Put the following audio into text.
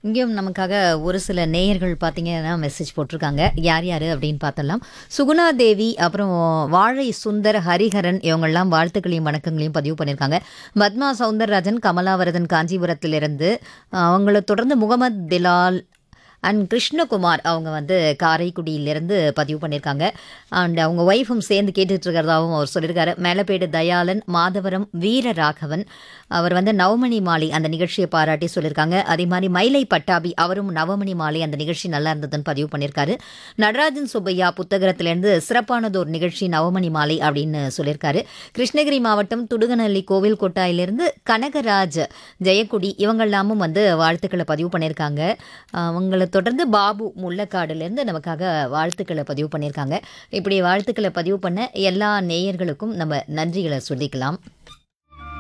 இங்கேயும் நமக்காக ஒரு சில நேயர்கள் பார்த்தீங்கன்னா மெசேஜ் போட்டிருக்காங்க யார் யார் அப்படின்னு பார்த்தலாம் சுகுணா தேவி அப்புறம் வாழை சுந்தர் ஹரிஹரன் இவங்கெல்லாம் வாழ்த்துக்களையும் வணக்கங்களையும் பதிவு பண்ணியிருக்காங்க பத்மா சவுந்தரராஜன் கமலாவரதன் காஞ்சிபுரத்திலிருந்து அவங்கள தொடர்ந்து முகமது திலால் அண்ட் கிருஷ்ணகுமார் அவங்க வந்து காரைக்குடியிலேருந்து பதிவு பண்ணியிருக்காங்க அண்ட் அவங்க ஒய்ஃபும் சேர்ந்து கேட்டுட்டு இருக்கிறதாவும் அவர் சொல்லியிருக்காரு மேலப்பேடு தயாளன் மாதவரம் வீரராகவன் அவர் வந்து நவமணி மாலை அந்த நிகழ்ச்சியை பாராட்டி சொல்லியிருக்காங்க அதே மாதிரி மயிலை பட்டாபி அவரும் நவமணி மாலை அந்த நிகழ்ச்சி நல்லா இருந்ததுன்னு பதிவு பண்ணியிருக்காரு நடராஜன் சுப்பையா புத்தகத்திலேருந்து சிறப்பானதோர் நிகழ்ச்சி நவமணி மாலை அப்படின்னு சொல்லியிருக்காரு கிருஷ்ணகிரி மாவட்டம் துடுகநல்லி கோவில் கொட்டாயிலிருந்து கனகராஜ் ஜெயக்குடி இவங்கெல்லாமும் வந்து வாழ்த்துக்களை பதிவு பண்ணியிருக்காங்க அவங்கள தொடர்ந்து பாபு முள்ளக்காடுலேருந்து நமக்காக வாழ்த்துக்களை பதிவு பண்ணியிருக்காங்க இப்படி வாழ்த்துக்களை பதிவு பண்ண எல்லா நேயர்களுக்கும் நம்ம நன்றிகளை சொல்லிக்கலாம்